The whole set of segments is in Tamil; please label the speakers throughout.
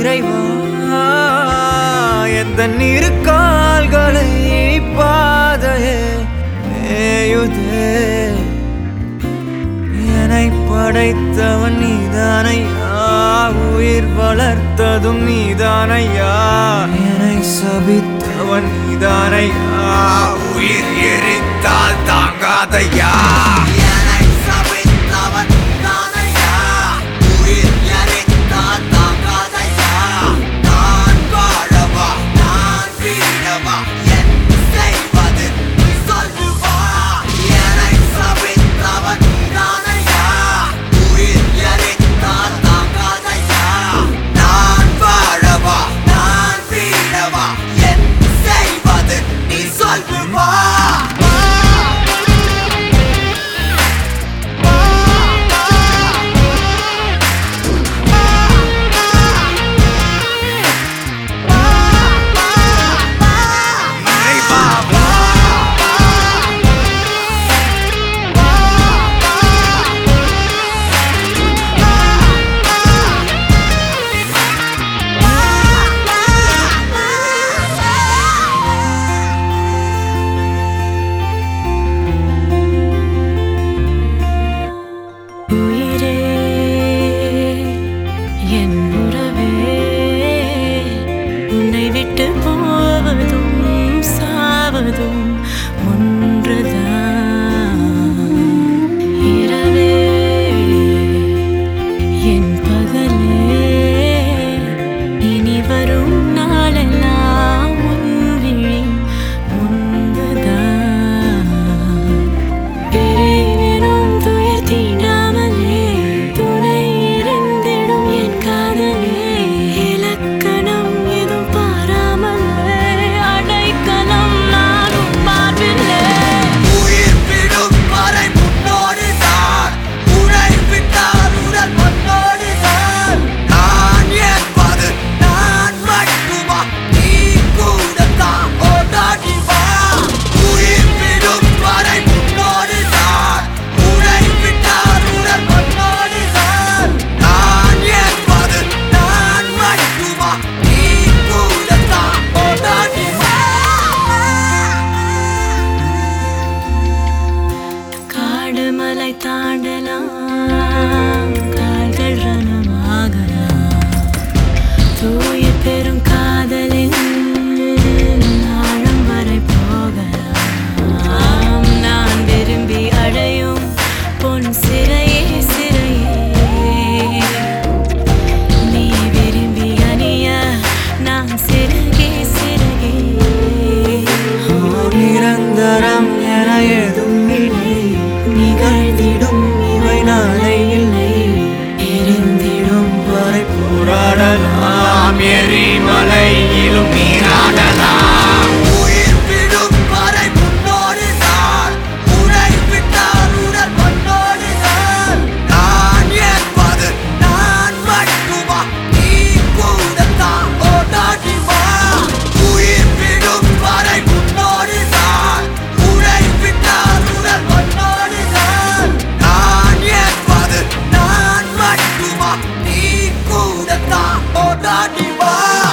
Speaker 1: இறைவா எந்த இரு கால்களை பாதையே மேயுதே என்னை படைத்தவன் நீதானையா உயிர் வளர்த்ததும் நீதானையா என்னை சபித்தவன் நீதானையா உயிர் எரித்தால் தாங்காதையா
Speaker 2: என்னை சபித்தவன் நானையா உயிர் எரித்தால் தாங்காதையா நான் வாழவா நான் வீழவா என் செய்வது நீ சொல்லு வா என்னை சபித்தவன் நானையா உயிர் எரித்தால் தாங்காதையா நான் வாழவா நான் வீழவா என் செய்வது நீ சொல்லு வா
Speaker 1: இறைவா
Speaker 3: உயிரே என் உறவே உன்னை விட்டு போவதும் சாவதும் ஒன்றுதான் இரவே என் பகலே இனி வரும் நாளெல்லாம் உன் விழி முன்புதான் பிரிவினும் துயர் தீண்டாமலே துணை இருந்திடும் என் காதலே இலக்கணம் எதுவும் பாராமலே அடைக்கலம் நானும் பார்வில்லை
Speaker 2: உயிர் விடும் வரை முன்னோடு தான் உரை விட்டால் உடல் மண்ணோடு தான் நான் என்பது நான் மட்டுமா நீ கூட தான் ஓடாடி வா உயிர் விடும் வரை முன்னோடு தான் உரை விட்டால் உடல் மண்ணோடு தான் நான் என்பது நான் மட்டுமா நீ கூட தான் ஓடாடி வா
Speaker 3: காடு மலை தாண்டலாம் கால்கள் ரணமாகலாம் தூய பெரும் காதலின் ஆழம் வரை போகலாம் நான் விரும்பி அடையும் பொன் சிறையே சிறையே நீ விரும்பி அணிய நான் சிறகே சிறகே
Speaker 1: நிரந்தரம் என ஏதும் இல்லை நிகழ்ந்திடும் இவை நாளை இல்லை எரிந்திடும் வரை போராடலாம் எரிமலையிலும் நீராடலாம்
Speaker 2: உயிர் விடும் வரை முன்னோடு தான் உரை விட்டால் உடல் மண்ணோடு தான் நான் என்பது நான் மட்டுமா நீ கூட தான் ஓடாடி வா உயிர் விடும் வரை முன்னோடு தான் உரை விட்டால் உடல் மண்ணோடு தான் நான் என்பது நான் மட்டுமா நீ கூட தான் ஓடாடி வா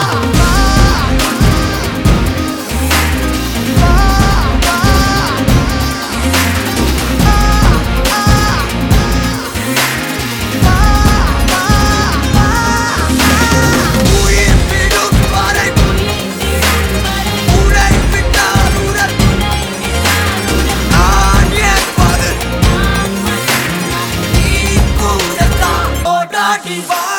Speaker 2: உயிர் விடும் வரை உரை விட்டால் உடல் நான் என்பது நீ கூட தான் ஓடாடி வா